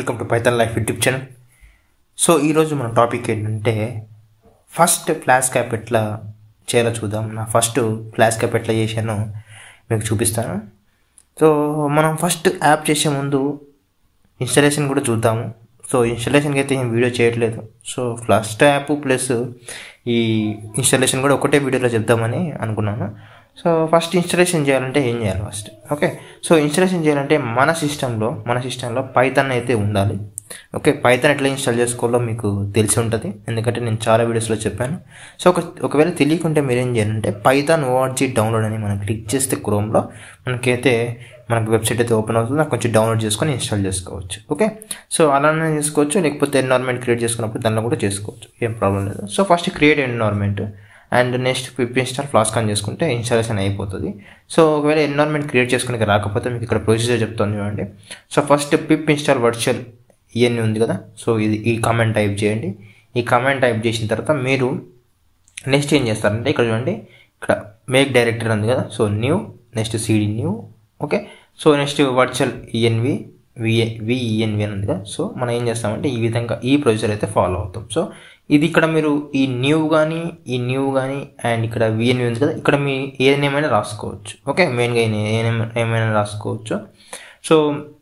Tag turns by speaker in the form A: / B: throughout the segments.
A: welcome to Python life YouTube channel so ఈరోజు మన topic ఏంటంటే ఫస్ట్ ఫ్లాష్ క్యాప్ ఎట్లా చేయాలో చూద్దాం నా ఫస్ట్ ఫ్లాష్ క్యాప్ ఎట్లా చేశానో మీకు చూపిస్తాను సో మనం ఫస్ట్ యాప్ చేసే ముందు ఇన్స్టాలేషన్ కూడా చూద్దాము సో ఇన్స్టాలేషన్కి అయితే ఏం వీడియో చేయట్లేదు సో ఫస్ట్ యాప్ ప్లస్ ఈ ఇన్స్టాలేషన్ కూడా ఒకటే వీడియోలో చెప్దామని అనుకున్నాను సో ఫస్ట్ ఇన్స్టాలేషన్ చేయాలంటే ఏం చేయాలి ఫస్ట్ ఓకే సో ఇన్స్టాలేషన్ చేయాలంటే మన సిస్టంలో మన సిస్టంలో పైథాన్ అయితే ఉండాలి ఓకే పైథాన్ ఎట్లా ఇన్స్టాల్ చేసుకోవాలో మీకు తెలిసి ఉంటుంది ఎందుకంటే నేను చాలా వీడియోస్లో చెప్పాను సో ఒక ఒకవేళ తెలియకుంటే మీరు ఏం చేయాలంటే పైథాన్ ఓఆర్జీ డౌన్లోడ్ అని మనం క్లిక్ చేస్తే క్రోమ్లో మనకైతే మనకు వెబ్సైట్ అయితే ఓపెన్ అవుతుంది నాకు కొంచెం డౌన్లోడ్ చేసుకొని ఇన్స్టాల్ చేసుకోవచ్చు ఓకే సో అలానే చేసుకోవచ్చు లేకపోతే ఎన్వైర్మెంట్ క్రియేట్ చేసుకున్నప్పుడు దానిలో కూడా చేసుకోవచ్చు ఏం ప్రాబ్లం లేదు so first create environment and next pip install flask on చేసుకుంటే ఇన్స్టాలేషన్ అయిపోతుంది సో ఒకవేళ ఎన్వైర్మెంట్ క్రియేట్ చేసుకునే రాకపోతే మీకు ఇక్కడ ప్రొసీజర్ చెప్తాను చూడండి so first pip install virtual ఇవన్నీ ఉంది కదా సో ఇది ఈ కమెంట్ టైప్ చేయండి ఈ కమెంట్ టైప్ చేసిన తర్వాత మీరు నెక్స్ట్ ఏం చేస్తారంటే ఇక్కడ చూడండి ఇక్కడ మేక్ డైరెక్టర్ ఉంది కదా so new next CD new okay so next virtual E N V V A V E N V అని ఉంది కదా సో మనం ఏం చేస్తామంటే ఈ విధంగా ఈ ప్రొసీజర్ అయితే ఫాలో అవుతాం సో ఇది ఇక్కడ మీరు ఈ న్యూ కానీ ఈ న్యూ కానీ అండ్ ఇక్కడ విఎన్వి ఉంది కదా ఇక్కడ మీ ఏ నేమ్ అయినా రాసుకోవచ్చు ఓకే మెయిన్గా ఏ నేమ్ ఏమైనా రాసుకోవచ్చు సో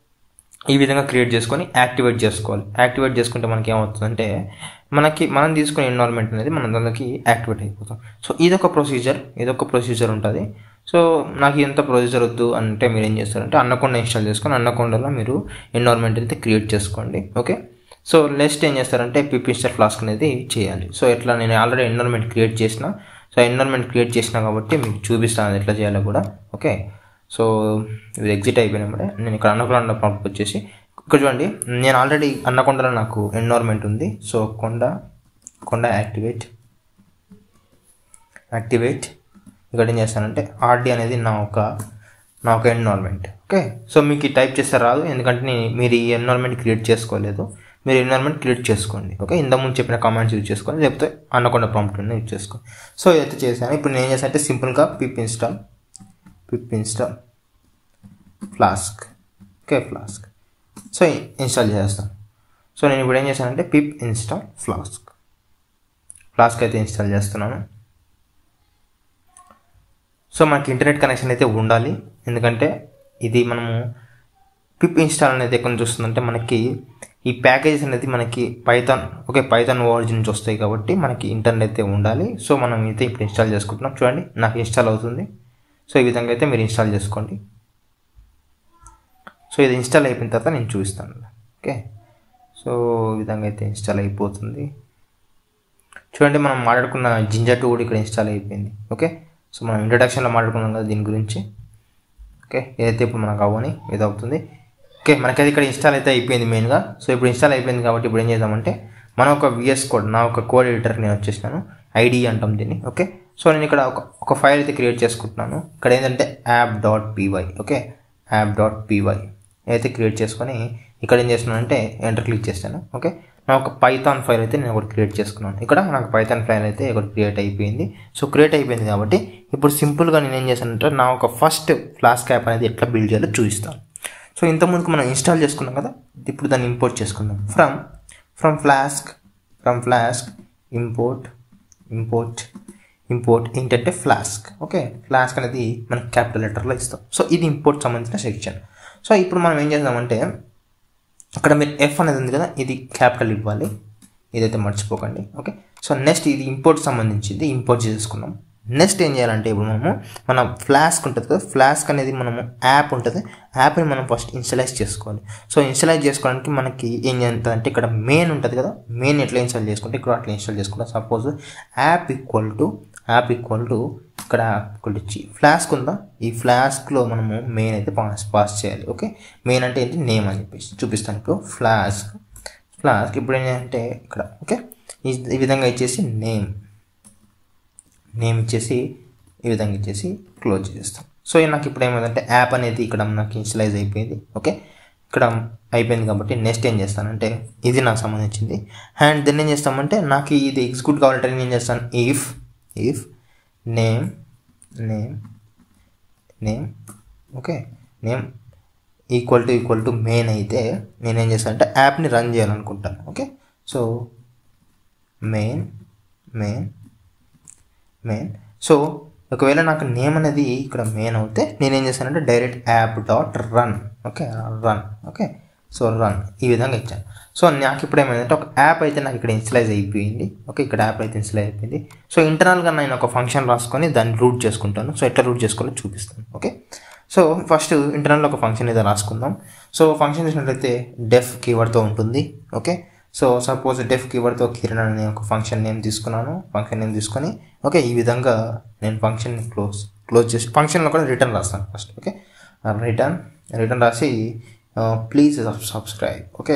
A: ఈ విధంగా క్రియేట్ చేసుకొని యాక్టివేట్ చేసుకోవాలి యాక్టివేట్ చేసుకుంటే మనకి ఏమవుతుందంటే మనకి మనం తీసుకునే ఎన్వైర్మెంట్ అనేది మన దానికి యాక్టివేట్ అయిపోతాం సో ఇదొక ప్రొసీజర్ ఇదొక ప్రొసీజర్ ఉంటుంది సో నాకు ఎంత ప్రొసీజర్ వద్దు అంటే మీరు ఏం చేస్తారంటే అన్నకొండ ఇన్స్టాల్ చేసుకొని అన్నకొండలో మీరు ఎన్వైర్మెంట్ అయితే క్రియేట్ చేసుకోండి ఓకే సో నెక్స్ట్ ఏం చేస్తారంటే పిప్ ఇన్స్టాల్ ఫ్లాస్క్ అనేది చేయాలి సో ఎట్లా నేను ఆల్రెడీ ఎన్వైర్మెంట్ క్రియేట్ చేసిన సో ఎన్వైర్మెంట్ క్రియేట్ చేసిన కాబట్టి మీకు చూపిస్తాను ఎట్లా చేయాలో కూడా ఓకే సో ఇది ఎగ్జిట్ అయిపోయినప్పుడే నేను ఇక్కడ అన్నకొండ పంప్ వచ్చేసి ఇక్కడ చూడండి నేను ఆల్రెడీ అన్నకొండలో నాకు ఎన్వైర్మెంట్ ఉంది సో కొండ కొండ యాక్టివేట్ యాక్టివేట్ ఇక్కడ ఏం చేస్తానంటే ఆర్డి అనేది నా ఒక నా ఒక ఎన్వైర్మెంట్ ఓకే సో మీకు ఈ టైప్ చేస్తే రాదు ఎందుకంటే నేను మీరు ఈ ఎన్వైర్మెంట్ క్రియేట్ చేసుకోలేదు మీరు ఎన్వైర్మెంట్ క్రియేట్ చేసుకోండి ఓకే ఇంతకుముందు చెప్పిన కామెంట్స్ యూజ్ చేసుకోండి లేకపోతే అన్నకొండ ప్రాంప్ట్ యూజ్ చేసుకోండి సో ఇదైతే చేశాను ఇప్పుడు నేను ఏం చేస్తాను అంటే సింపుల్గా pip install pip install flask okay flask so install చేస్తాను సో నేను ఇప్పుడు ఏం చేశానంటే పిప్ ఇన్స్టాల్ ఫ్లాస్క్ ఫ్లాస్క్ అయితే ఇన్స్టాల్ చేస్తున్నాను సో మనకి ఇంటర్నెట్ కనెక్షన్ అయితే ఉండాలి ఎందుకంటే ఇది మనము పిప్ ఇన్స్టాల్ అనేది ఎక్కడ నుంచి వస్తుందంటే మనకి ఈ ప్యాకేజెస్ అనేది మనకి పైథాన్ ఓకే పైథాన్ ఓఆర్జీ నుంచి వస్తాయి కాబట్టి మనకి ఇంటర్నెట్ అయితే ఉండాలి సో మనం అయితే ఇప్పుడు ఇన్స్టాల్ చేసుకుంటున్నాం చూడండి నాకు ఇన్స్టాల్ అవుతుంది సో ఈ విధంగా అయితే మీరు ఇన్స్టాల్ చేసుకోండి సో ఇది ఇన్స్టాల్ అయిపోయిన తర్వాత నేను చూపిస్తాను ఓకే సో ఈ విధంగా అయితే ఇన్స్టాల్ అయిపోతుంది చూడండి మనం మాట్లాడుకున్న జింజర్ టూ కూడా ఇక్కడ ఇన్స్టాల్ అయిపోయింది ఓకే సో మనం ఇంట్రడక్షన్లో మాట్లాడుకున్నాం కదా దీని గురించి ఓకే ఏదైతే ఇప్పుడు మనకు అవ్వని ఇది అవుతుంది ఓకే మనకైతే ఇక్కడ ఇన్స్టాల్ అయితే అయిపోయింది మెయిన్గా సో ఇప్పుడు ఇన్స్టాల్ అయిపోయింది కాబట్టి ఇప్పుడు ఏం చేద్దామంటే మనం ఒక విఎస్ కోడ్ నా ఒక కోడ్ ఎడిటర్ నేను వచ్చేసినాను ఐడి అంటాం దీన్ని ఓకే సో నేను ఇక్కడ ఒక ఒక ఫైల్ అయితే క్రియేట్ చేసుకుంటున్నాను ఇక్కడ ఏంటంటే app dot P Y okay app dot P Y అయితే క్రియేట్ చేసుకొని ఇక్కడ ఏం చేస్తున్నానంటే ఎంటర్ క్లిక్ చేస్తాను ఓకే నా ఒక పైథాన్ ఫైల్ అయితే నేను ఒకటి క్రియేట్ చేసుకున్నాను ఇక్కడ నాకు పైథాన్ ఫైల్ అయితే ఒకటి క్రియేట్ అయిపోయింది సో క్రియేట్ అయిపోయింది కాబట్టి ఇప్పుడు సింపుల్గా నేను ఏం చేశానంటే నా ఒక ఫస్ట్ ఫ్లాస్క్ యాప్ అనేది ఎట్లా బిల్డ్ చేయాలో చూపిస్తాను సో ఇంతకుముందుకు మనం ఇన్స్టాల్ చేసుకున్నాం కదా ఇప్పుడు దాన్ని ఇంపోర్ట్ చేసుకుందాం from from flask from flask import import import ఏంటంటే ఫ్లాస్క్ ఓకే ఫ్లాస్క్ అనేది మనకి క్యాపిటల్ లెటర్లో ఇస్తాం సో ఇది ఇంపోర్ట్ సంబంధించిన సెక్షన్ సో ఇప్పుడు మనం ఏం చేద్దామంటే అక్కడ మీరు ఎఫ్ అనేది ఉంది కదా ఇది క్యాపిటల్ ఇవ్వాలి ఇదైతే మర్చిపోకండి ఓకే సో నెక్స్ట్ ఇది ఇంపోర్ట్ సంబంధించింది ఇంపోర్ట్ చేసుకున్నాం నెక్స్ట్ ఏం చేయాలంటే ఇప్పుడు మనము మన ఫ్లాస్క్ ఉంటుంది కదా ఫ్లాస్క్ అనేది మనము యాప్ ఉంటుంది యాప్ని మనం ఫస్ట్ ఇన్స్టలైజ్ చేసుకోవాలి సో ఇన్స్టలైజ్ చేసుకోవడానికి మనకి ఏం చేస్తుందంటే ఇక్కడ మెయిన్ ఉంటుంది కదా మెయిన్ ఎట్లా ఇన్స్టాల్ చేసుకుంటే ఇక్కడ అట్లా ఇన్స్టాల్ చేసుకుంటాం suppose app equal to app equal to ఇక్కడ ఈక్వల్ టు ఫ్లాస్క్ ఉందా ఈ ఫ్లాస్క్లో మనము మెయిన్ అయితే పాస్ పాస్ చేయాలి ఓకే మెయిన్ అంటే ఏంటి నేమ్ అని చెప్పేసి చూపిస్తాను ఇప్పుడు ఫ్లాస్క్ ఫ్లాస్క్ ఇప్పుడు ఏంటంటే ఇక్కడ ఓకే ఈ విధంగా ఇచ్చేసి నేమ్ నేమ్ ఇచ్చేసి ఈ విధంగా ఇచ్చేసి క్లోజ్ చేస్తాం సో నాకు ఇప్పుడు ఏమైందంటే యాప్ అనేది ఇక్కడ నాకు ఇన్స్టలైజ్ అయిపోయింది ఓకే ఇక్కడ అయిపోయింది కాబట్టి నెక్స్ట్ ఏం చేస్తానంటే ఇది నాకు సంబంధించింది అండ్ దెన్ ఏం చేస్తామంటే నాకు ఇది ఎగ్జిక్యూట్ కావాలంటే నేను ఏం చేస్తాను if if name name name okay name equal to equal to main అయితే నేనేం చేస్తాను అంటే యాప్ని రన్ చేయాలనుకుంటాను okay so main main main so ఒకవేళ నాకు నేమ్ అనేది ఇక్కడ మెయిన్ అవుతే నేనేం చేశానంటే direct app dot run okay run okay so run ఈ విధంగా ఇచ్చాను సో నాకు ఇప్పుడు ఏమైందంటే ఒక యాప్ అయితే నాకు ఇక్కడ ఇన్స్టలైజ్ అయిపోయింది ఓకే ఇక్కడ యాప్ అయితే ఇన్స్టలైజ్ అయిపోయింది సో ఇంటర్నల్గా నేను ఒక ఫంక్షన్ రాసుకొని దాన్ని రూట్ చేసుకుంటాను సో ఎట్లా రూట్ చేసుకోవాలో చూపిస్తాను ఓకే సో ఫస్ట్ ఇంటర్నల్లో ఒక ఫంక్షన్ అయితే రాసుకుందాం సో ఫంక్షన్ చూసినట్లయితే డెఫ్ కీవర్డ్తో ఉంటుంది ఓకే సో సపోజ్ డెఫ్ కీవర్డ్తో కిరణ్ అనే ఒక ఫంక్షన్ నేమ్ తీసుకున్నాను ఫంక్షన్ నేమ్ తీసుకొని ఓకే ఈ విధంగా నేను ఫంక్షన్ని క్లోజ్ క్లోజ్ చేసి ఫంక్షన్లో కూడా రిటర్న్ రాస్తాను ఫస్ట్ ఓకే రిటర్న్ రిటర్న్ రాసి ప్లీజ్ సబ్స్క్రైబ్ ఓకే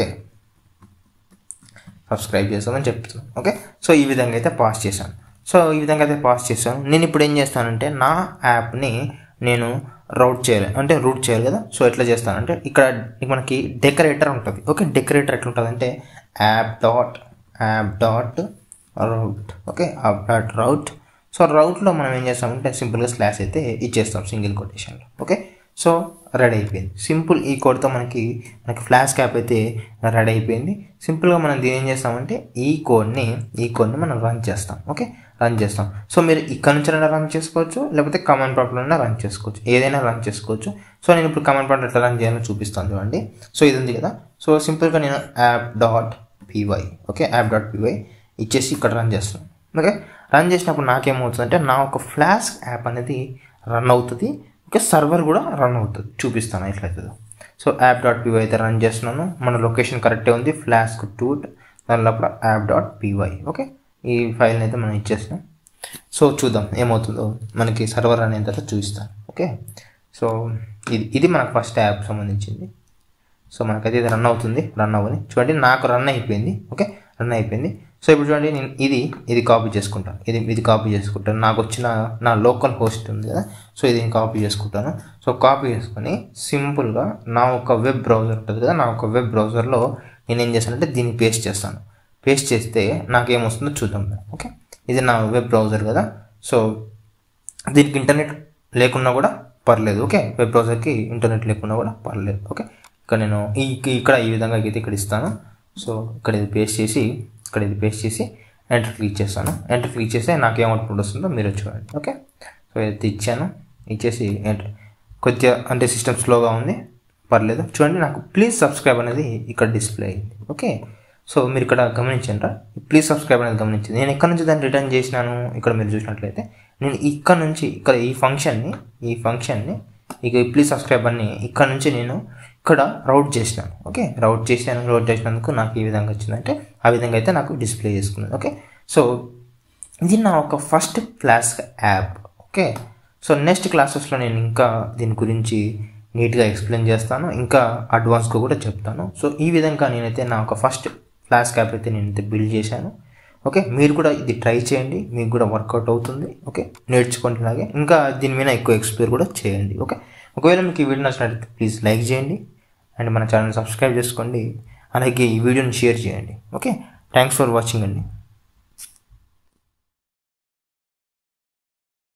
A: సబ్స్క్రైబ్ చేస్తామని చెప్తున్నాను ఓకే సో ఈ విధంగా అయితే పాస్ చేశాను సో ఈ విధంగా అయితే పాస్ చేశాను నేను ఇప్పుడు ఏం చేస్తానంటే నా యాప్ని నేను రౌట్ చేయాలి అంటే రూట్ చేయాలి కదా సో ఎట్లా చేస్తానంటే ఇక్కడ మనకి డెకరేటర్ ఉంటుంది ఓకే డెకరేటర్ ఎట్లా ఉంటుంది అంటే app dot app dot route okay app dot route so రౌట్లో మనం ఏం చేస్తామంటే సింపుల్గా స్లాష్ అయితే ఇచ్చేస్తాం సింగిల్ కొటేషన్లో ఓకే సో రెడీ అయిపోయింది సింపుల్ ఈ కోడ్తో మనకి మనకి ఫ్లాష్ క్యాప్ అయితే రెడీ అయిపోయింది సింపుల్గా మనం దీని ఏం చేస్తామంటే ఈ కోడ్ని ఈ కోడ్ని మనం రన్ చేస్తాం ఓకే రన్ చేస్తాం సో మీరు ఇక్కడ నుంచి రన్ చేసుకోవచ్చు లేకపోతే కమాండ్ ప్రాంప్ట్లోనే రన్ చేసుకోవచ్చు ఏదైనా రన్ చేసుకోవచ్చు సో నేను ఇప్పుడు కమాండ్ ప్రాంప్ట్ ఎట్లా రన్ చేయాలో చూపిస్తాను చూడండి సో ఇది ఉంది కదా సో సింపుల్గా నేను app dot P Y okay app dot P Y ఇచ్చేసి ఇక్కడ రన్ చేస్తున్నాను ఓకే రన్ చేసినప్పుడు నాకేమవుతుందంటే నా ఒక ఫ్లాష్ యాప్ అనేది రన్ అవుతుంది ఓకే సర్వర్ కూడా రన్ అవుతుంది చూపిస్తాను ఎట్లయితుందో సో యాప్ డాట్ పీవై అయితే రన్ చేస్తున్నాను మన లొకేషన్ కరెక్టే ఉంది ఫ్లాస్క్ టూట్ దాని లోపల యాప్ డాట్ పీవై ఓకే ఈ ఫైల్ని అయితే మనం ఇచ్చేస్తాం సో చూద్దాం ఏమవుతుందో మనకి సర్వర్ అనేది తర్వాత చూపిస్తాను ఓకే సో ఇది ఇది మనకు ఫస్ట్ యాప్ సంబంధించింది సో మనకైతే ఇది రన్ అవుతుంది రన్ అవ్వని చూడండి నాకు రన్ అయిపోయింది ఓకే రన్ అయిపోయింది సో ఇప్పుడు చూడండి నేను ఇది ఇది కాపీ చేసుకుంటాను ఇది ఇది కాపీ చేసుకుంటాను నాకు వచ్చిన నా లోకల్ హోస్ట్ ఉంది కదా సో ఇది కాపీ చేసుకుంటాను సో కాపీ చేసుకొని సింపుల్గా నా ఒక వెబ్ బ్రౌజర్ ఉంటుంది కదా నా ఒక వెబ్ బ్రౌజర్లో నేను ఏం చేస్తానంటే దీన్ని పేస్ట్ చేస్తాను పేస్ట్ చేస్తే నాకేమొస్తుందో చూద్దాం ఓకే ఇది నా వెబ్ బ్రౌజర్ కదా సో దీనికి ఇంటర్నెట్ లేకున్నా కూడా పర్లేదు ఓకే వెబ్ బ్రౌజర్కి ఇంటర్నెట్ లేకున్నా కూడా పర్లేదు ఓకే ఇక్కడ నేను ఈ ఇక్కడ ఈ విధంగా అయితే ఇక్కడ ఇస్తాను సో ఇక్కడ ఇది పేస్ట్ చేసి ఇక్కడ ఇది పేస్ట్ చేసి ఎంటర్ క్లిక్ చేస్తాను ఎంటర్ క్లిక్ చేస్తే నాకు ఏం అవుట్పుట్ వస్తుందో మీరు చూడండి ఓకే సో ఇది ఇచ్చాను ఇచ్చేసి ఎంటర్ కొద్దిగా అంటే సిస్టమ్ స్లోగా ఉంది పర్లేదు చూడండి నాకు ప్లీజ్ సబ్స్క్రైబ్ అనేది ఇక్కడ డిస్ప్లే అయింది ఓకే సో మీరు ఇక్కడ గమనించండి ప్లీజ్ సబ్స్క్రైబ్ అనేది గమనించింది నేను ఎక్కడ నుంచి దాన్ని రిటర్న్ చేసినాను ఇక్కడ మీరు చూసినట్లయితే నేను ఇక్కడ నుంచి ఇక్కడ ఈ ఫంక్షన్ని ఈ ఫంక్షన్ని ఇక ప్లీజ్ సబ్స్క్రైబ్ అని ఇక్కడ నుంచి నేను ఇక్కడ రౌట్ చేసినాను ఓకే రౌట్ చేసాను రౌట్ చేసినందుకు నాకు ఈ విధంగా వచ్చిందంటే ఆ విధంగా అయితే నాకు డిస్ప్లే చేసుకున్నది ఓకే సో ఇది నా ఒక first class app okay so next క్లాసెస్లో నేను ఇంకా దీని గురించి నీట్గా ఎక్స్ప్లెయిన్ చేస్తాను ఇంకా అడ్వాన్స్గా కూడా చెప్తాను సో ఈ విధంగా నేనైతే నా ఒక ఫస్ట్ క్లాస్ క్యాప్ అయితే నేనైతే బిల్డ్ చేశాను ఓకే మీరు కూడా ఇది ట్రై చేయండి మీకు కూడా వర్కౌట్ అవుతుంది ఓకే నేర్చుకోండి ఇలాగే ఇంకా దీని మీద ఎక్కువ ఎక్స్ప్లోర్ కూడా చేయండి ఓకే ఒకవేళ మీకు ఈ వీడియో నచ్చినట్లయితే ప్లీజ్ లైక్ చేయండి అండ్ మన ఛానల్ సబ్స్క్రైబ్ చేసుకోండి అలాగే ఈ వీడియోని షేర్ చేయండి ఓకే థ్యాంక్స్ ఫర్ వాచింగ్ అండి